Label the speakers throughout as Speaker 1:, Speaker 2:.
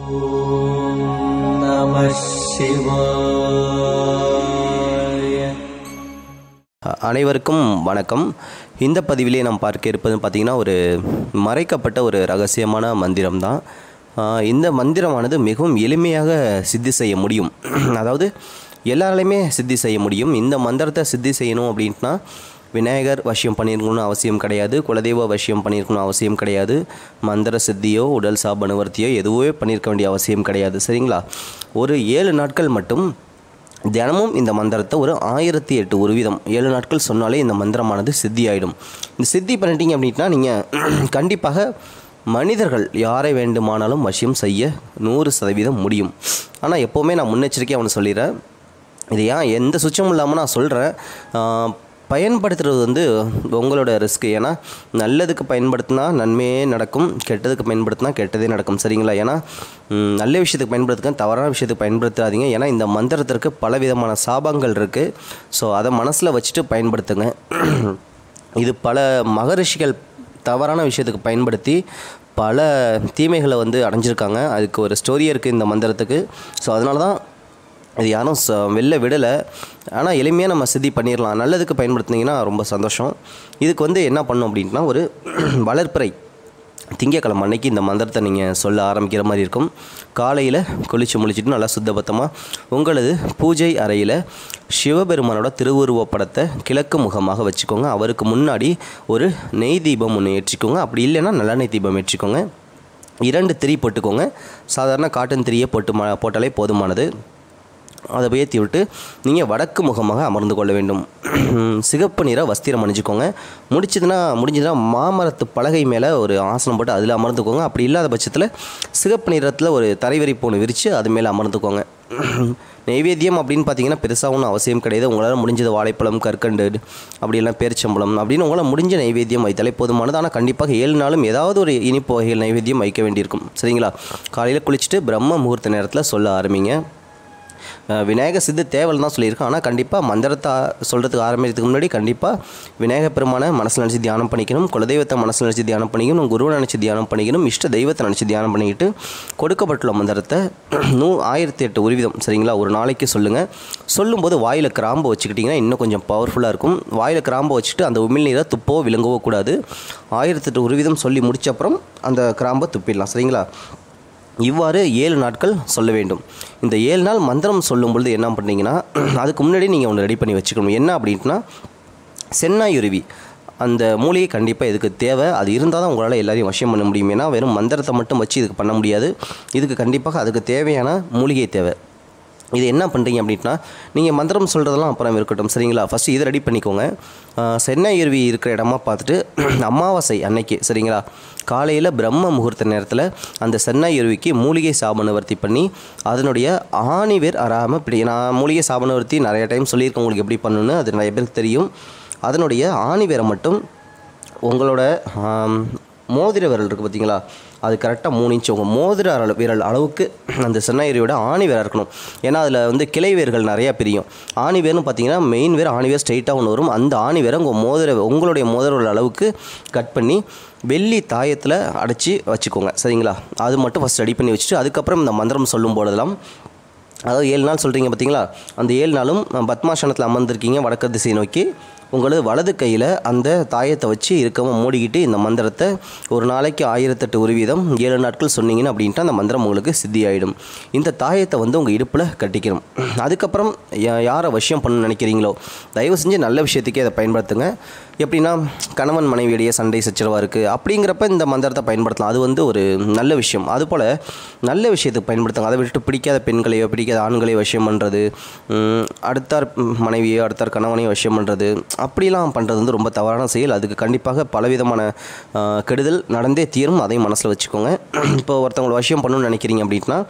Speaker 1: நம சிவாய
Speaker 2: அனைவருக்கும் வணக்கம் இந்த பதிவிலே நாம் பார்க்க இருப்பது பார்த்திங்கன்னா ஒரு மறைக்கப்பட்ட ஒரு ரகசியமான மந்திரம் தான் இந்த மந்திரமானது மிகவும் எளிமையாக சித்தி செய்ய முடியும் அதாவது எல்லாராலையுமே சித்தி செய்ய முடியும் இந்த மந்திரத்தை சித்தி செய்யணும் அப்படின்ட்டுனா விநாயகர் வசியம் பண்ணியிருக்கணும்னு அவசியம் கிடையாது குலதெய்வ வசியம் பண்ணியிருக்கணும் அவசியம் கிடையாது மந்திர சித்தியோ உடல் சாப நிவர்த்தியோ எதுவே பண்ணியிருக்க வேண்டிய அவசியம் கிடையாது சரிங்களா ஒரு ஏழு நாட்கள் மட்டும் தினமும் இந்த மந்திரத்தை ஒரு ஆயிரத்தி எட்டு ஒரு வீதம் ஏழு நாட்கள் சொன்னாலே இந்த மந்திரமானது சித்தி ஆகிடும் இந்த சித்தி பண்ணிட்டீங்க அப்படின்னா நீங்கள் கண்டிப்பாக மனிதர்கள் யாரை வேண்டுமானாலும் வசியம் செய்ய நூறு சதவீதம் முடியும் ஆனால் எப்போவுமே நான் முன்னெச்சரிக்கையாக அவனு சொல்லிடுறேன் இது ஏன் எந்த சுச்சமும் இல்லாமல் நான் சொல்கிறேன் பயன்படுத்துகிறது வந்து உங்களோட ரிஸ்க் ஏன்னா நல்லதுக்கு பயன்படுத்தினா நன்மையே நடக்கும் கெட்டதுக்கு பயன்படுத்தினா கெட்டதே நடக்கும் சரிங்களா ஏன்னா ம், நல்ல விஷயத்துக்கு பயன்படுத்துங்க தவறான விஷயத்துக்கு பயன்படுத்தாதீங்க ஏன்னா இந்த மந்திரத்திற்கு பல விதமான சாபங்கள் இருக்குது ஸோ அதை மனசில் வச்சுட்டு பயன்படுத்துங்க இது பல மகரிஷிகள் தவறான விஷயத்துக்கு பயன்படுத்தி பல தீமைகளை வந்து அடைஞ்சிருக்காங்க அதுக்கு ஒரு ஸ்டோரியே இருக்குது இந்த மந்திரத்துக்கு ஸோ அதனால தான் இது யாரும் ச வெளில விடலை ஆனால் எளிமையாக நம்ம சித்தி பண்ணிடலாம் நல்லதுக்கு பயன்படுத்துனீங்கன்னா ரொம்ப சந்தோஷம் இதுக்கு வந்து என்ன பண்ணும் அப்படின்னா ஒரு வளர்ப்பிறை திங்கக்கிழமை அன்னைக்கு இந்த மந்திரத்தை நீங்கள் சொல்ல ஆரம்பிக்கிற மாதிரி இருக்கும் காலையில் குளிச்சு முழிச்சிட்டு நல்லா சுத்தபத்தமாக உங்களது பூஜை அறையில் சிவபெருமானோட திருவுருவ படத்தை கிழக்கு முகமாக வச்சுக்கோங்க அவருக்கு முன்னாடி ஒரு நெய் தீபம் ஒன்று ஏற்றிக்கோங்க அப்படி இல்லைன்னா நல்லெண்ணெய் தீபம் ஏற்றிக்கோங்க இரண்டு திரி போட்டுக்கோங்க சாதாரண காட்டன் திரியை போட்டு ம போட்டாலே போதுமானது அதை ஏற்றி விட்டு நீங்கள் வடக்கு முகமாக அமர்ந்து கொள்ள வேண்டும் சிகப்பு நிற வஸ்திரம் அணிஞ்சுக்கோங்க முடிச்சதுன்னா முடிஞ்சதுன்னா மாமரத்து பலகை மேலே ஒரு ஆசனம் போட்டு அதில் அமர்ந்துக்கோங்க அப்படி இல்லாத பட்சத்தில் சிகப்பு நிறத்தில் ஒரு தரைவரி பூணு விரித்து அது மேலே அமர்ந்துக்கோங்க நெய்வேத்தியம் அப்படின்னு பார்த்தீங்கன்னா பெருசாக ஒன்றும் அவசியம் கிடையாது உங்களால் முடிஞ்சது வாழைப்பழம் கற்கண்டு அப்படியெல்லாம் பேரிச்சம்பழம் அப்படின்னு உங்களால் முடிஞ்ச நைவேத்தியம் வைத்தாலே போதுமானது ஆனால் கண்டிப்பாக ஏழு நாளும் ஏதாவது ஒரு இனிப்பு வகைகள் நைவேத்தியம் வைக்க வேண்டியிருக்கும் சரிங்களா காலையில் குளிச்சுட்டு பிரம்ம முகூர்த்த நேரத்தில் சொல்ல ஆரம்பிங்க அஹ் விநாயகர் சித்து தேவல் தான் சொல்லியிருக்கோம் ஆனால் கண்டிப்பாக மந்திரத்தை சொல்கிறதுக்கு ஆரம்பிக்கிறதுக்கு முன்னாடி கண்டிப்பாக விநாயகர் பெருமானை மனசில் நினச்சி தியானம் பண்ணிக்கணும் குலதெய்வத்தை மனசில் நினச்சி தியானம் பண்ணிக்கணும் குருவை நினச்சி தியானம் பண்ணிக்கணும் இஷ்ட தெய்வத்தை நினச்சி தியானம் பண்ணிக்கிட்டு கொடுக்கப்பட்டுள்ள மந்திரத்தை நூ ஆயிரத்தி எட்டு உருவிதம் சரிங்களா ஒரு நாளைக்கு சொல்லுங்கள் சொல்லும்போது வாயில் கிராம்பு வச்சுக்கிட்டிங்கன்னா இன்னும் கொஞ்சம் பவர்ஃபுல்லாக இருக்கும் வாயில் கிராம்பு வச்சுட்டு அந்த உமிழ்நீரை துப்பவோ விழுங்கவோ கூடாது ஆயிரத்தெட்டு உருவிதம் சொல்லி முடிச்ச அப்புறம் அந்த கிராம்பை துப்பிடலாம் சரிங்களா இவ்வாறு ஏழு நாட்கள் சொல்ல வேண்டும் இந்த ஏழு நாள் மந்திரம் சொல்லும் பொழுது என்ன பண்ணீங்கன்னா அதுக்கு முன்னாடி நீங்கள் ஒன்று ரெடி பண்ணி வச்சுக்கணும் என்ன அப்படின்ட்டுனா சென்னாயுருவி அந்த மூலிகை கண்டிப்பாக இதுக்கு தேவை அது இருந்தால் தான் உங்களால் எல்லாரையும் வசியம் பண்ண முடியும் ஏன்னா வெறும் மந்திரத்தை மட்டும் வச்சு இதுக்கு பண்ண முடியாது இதுக்கு கண்டிப்பாக அதுக்கு தேவையான மூலிகை தேவை இது என்ன பண்ணுறீங்க அப்படின்னா நீங்கள் மந்திரம் சொல்கிறதெல்லாம் அப்புறம் இருக்கட்டும் சரிங்களா ஃபஸ்ட்டு இதை ரெடி பண்ணிக்கோங்க ஆஹ் சென்னாயுருவி இருக்கிற இடமா பார்த்துட்டு அமாவாசை அன்னைக்கு சரிங்களா காலையில் பிரம்ம முகூர்த்த நேரத்தில் அந்த சென்னாயுருவிக்கு மூலிகை சாபனவர்த்தி பண்ணி அதனுடைய ஆணிவேர் அறாமல் இப்படி நான் மூலிகை சாபனவர்த்தி நிறைய டைம் சொல்லியிருக்கேன் உங்களுக்கு எப்படி பண்ணணும்னு அது நிறைய பேருக்கு தெரியும் அதனுடைய ஆணிவேரை மட்டும் உங்களோட ஆம், மோதிர விரல் இருக்குது பார்த்தீங்களா அது கரெக்டாக மூணு இன்ச் உங்கள் மோதிர அள விரல் அளவுக்கு அந்த சென்னாயிரியோட ஆணி வேர் இருக்கணும் ஏன்னா அதில் வந்து கிளை வேர்கள் நிறையா பிரியும் ஆணி வேர்னு பார்த்தீங்கன்னா மெயின் வேர் ஆணி வேர் ஸ்ட்ரைட்டாக ஒன்று வரும் அந்த ஆணி வேரை உங்கள் மோதிர உங்களுடைய மோதிர விரல் அளவுக்கு கட் பண்ணி வெள்ளி தாயத்தில் அடைச்சி வச்சுக்கோங்க சரிங்களா அது மட்டும் ஃபஸ்ட் ரெடி பண்ணி வச்சுட்டு அதுக்கப்புறம் இந்த மந்திரம் சொல்லும் போதெல்லாம் அதாவது ஏழு நாள் சொல்கிறீங்க பார்த்தீங்களா அந்த ஏழு நாளும் பத்மாசனத்தில் அமர்ந்திருக்கீங்க வடக்கு திசை நோக்கி உங்களது வலது கையில் அந்த தாயத்தை வச்சு இருக்கவும் மூடிக்கிட்டு இந்த மந்திரத்தை ஒரு நாளைக்கு ஆயிரத்தெட்டு ஒரு வீதம் ஏழு நாட்கள் சொன்னீங்கன்னு அப்படின்ட்டு அந்த மந்திரம் உங்களுக்கு சித்தி ஆகிடும் இந்த தாயத்தை வந்து உங்கள் இடுப்பில் கட்டிக்கணும் அதுக்கப்புறம் யா- யாரை வசியம் பண்ணணும்னு நினைக்கிறீங்களோ தயவு செஞ்சு நல்ல விஷயத்துக்கே அதை பயன்படுத்துங்க எப்படின்னா கணவன் மனைவியிடையே சண்டை சச்சரவாக இருக்குது அப்படிங்கிறப்ப இந்த மந்திரத்தை பயன்படுத்தலாம் அது வந்து ஒரு நல்ல விஷயம் அதுபோல் நல்ல விஷயத்துக்கு பயன்படுத்துங்க அதை விட்டுட்டு பிடிக்காத பெண்களையோ பிடிக்காத ஆண்களையோ விஷயம் பண்ணுறது அடுத்தார் மனைவியோ அடுத்தார் கணவனையோ விஷயம் பண்ணுறது அப்படிலாம் பண்ணுறது வந்து ரொம்ப தவறான செயல் அதுக்கு கண்டிப்பாக பலவிதமான ஆ, கெடுதல் நடந்தே தீரும் அதையும் மனசில் வச்சுக்கோங்க இப்போ ஒருத்தவங்களை விஷயம் பண்ணணும்னு நினைக்கிறீங்க அப்படின்னா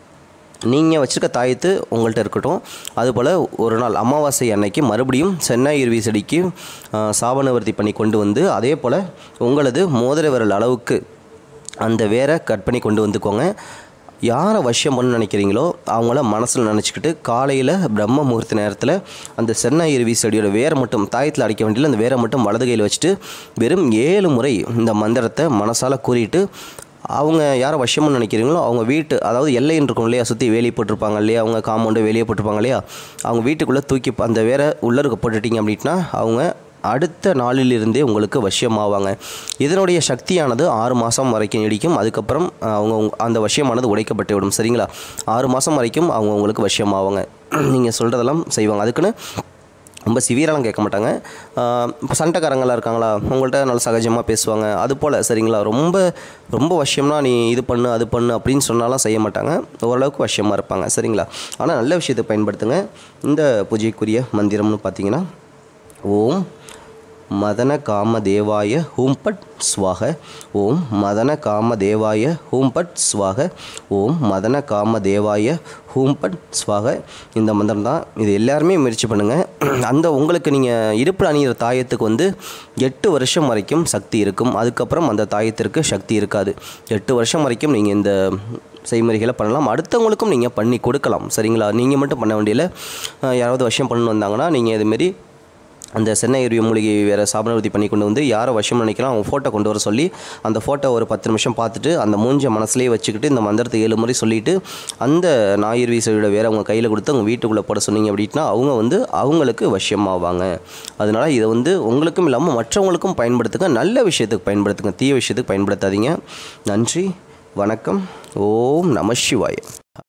Speaker 2: நீங்கள் வச்சுருக்க தாயத்து உங்கள்கிட்ட இருக்கட்டும் அதுபோல் ஒரு நாள் அமாவாசை அன்னைக்கு மறுபடியும் சென்னாயிருவி செடிக்கு ஆ, சாப பண்ணி கொண்டு வந்து அதே போல் உங்களது மோதிர விரல் அளவுக்கு அந்த வேரை கட் பண்ணி கொண்டு வந்துக்கோங்க யாரை வசியம் பண்ண நினைக்கிறீங்களோ அவங்கள மனசில் நினச்சிக்கிட்டு காலையில் பிரம்ம முகூர்த்த நேரத்தில் அந்த சென்னாயிருவி செடியோட வேரை மட்டும் தாயத்தில் அடிக்க வேண்டியதில்லை அந்த வேரை மட்டும் வலது கையில் வச்சுட்டு வெறும் ஏழு முறை இந்த மந்திரத்தை மனசால் கூறிட்டு அவங்க யாரை வசியம்னு நினைக்கிறீங்களோ அவங்க வீட்டு அதாவது எல்லைன்னு இருக்கும் இல்லையா சுற்றி வேலி போட்டிருப்பாங்க இல்லையா அவங்க காம்பவுண்டு வெளியே போட்டிருப்பாங்க இல்லையா அவங்க வீட்டுக்குள்ளே தூக்கி அந்த வேற உள்ளருக்கு போட்டுட்டீங்க அப்படின்னா அவங்க அடுத்த நாளிலிருந்தே உங்களுக்கு வசியமாவாங்க இதனுடைய சக்தியானது ஆறு மாதம் வரைக்கும் நீடிக்கும் அதுக்கப்புறம் அஹ், அவங்க உங்க- அந்த வசியமானது உடைக்கப்பட்டு விடும் சரிங்களா ஆறு மாதம் வரைக்கும் அவங்க உங்களுக்கு வசியமாவாங்க நீங்கள் சொல்கிறதெல்லாம் செய்வாங்க அதுக்குன்னு ரொம்ப சிவியரெல்லாம் கேட்க மாட்டாங்க இப்போ சண்டைக்காரங்களாம் இருக்காங்களா உங்கள்கிட்ட நல்ல சகஜமாக பேசுவாங்க அது போல் சரிங்களா ரொம்ப ரொம்ப வசியம்னா நீ இது பண்ணு அது பண்ணு அப்படின்னு சொன்னாலாம் செய்ய மாட்டாங்க ஓரளவுக்கு வசியமாக இருப்பாங்க சரிங்களா ஆனால் நல்ல விஷயத்தை பயன்படுத்துங்க இந்த பூஜைக்குரிய மந்திரம்னு பார்த்தீங்கன்னா ஓம் மதன காம தேவாய ஹூம்பட் ஸ்வாக ஓம் மதன காம தேவாய ஹூம்பட் ஸ்வாக ஓம் மதன காம தேவாய ஹூம்பட் ஸ்வாக இந்த மந்திரம் தான் இது எல்லாருமே முயற்சி பண்ணுங்கள் அந்த உங்களுக்கு நீங்கள் இடுப்பில் அணிகிற தாயத்துக்கு வந்து எட்டு வருஷம் வரைக்கும் சக்தி இருக்கும் அதுக்கப்புறம் அந்த தாயத்திற்கு சக்தி இருக்காது எட்டு வருஷம் வரைக்கும் நீங்கள் இந்த செய்முறைகளை பண்ணலாம் அடுத்தவங்களுக்கும் நீங்கள் பண்ணி கொடுக்கலாம் சரிங்களா நீங்கள் மட்டும் பண்ண வேண்டியதில்லை அஹ் யாராவது வசியம் பண்ணணும் வந்தாங்கன்னா நீங்கள் இதுமாரி அந்த சென்னை அருவி மூலிகை வேறு சாபனவர்த்தி பண்ணி கொண்டு வந்து யாரை வசம் நினைக்கலாம் அவங்க ஃபோட்டோ கொண்டு வர சொல்லி அந்த ஃபோட்டோ ஒரு பத்து நிமிஷம் பார்த்துட்டு அந்த மூஞ்ச மனசுலேயே வச்சுக்கிட்டு இந்த மந்திரத்தை ஏழு முறை சொல்லிட்டு அந்த ஞாயிறு வீசையோட வேற அவங்க கையில் கொடுத்து அவங்க வீட்டுக்குள்ளே போட சொன்னீங்க அப்படின்னா அவங்க வந்து அவங்களுக்கு வசியமாவாங்க அதனால் இதை வந்து உங்களுக்கும் இல்லாமல் மற்றவங்களுக்கும் பயன்படுத்துங்க நல்ல விஷயத்துக்கு பயன்படுத்துங்க தீய விஷயத்துக்கு பயன்படுத்தாதீங்க நன்றி வணக்கம் ஓம் நம சிவாய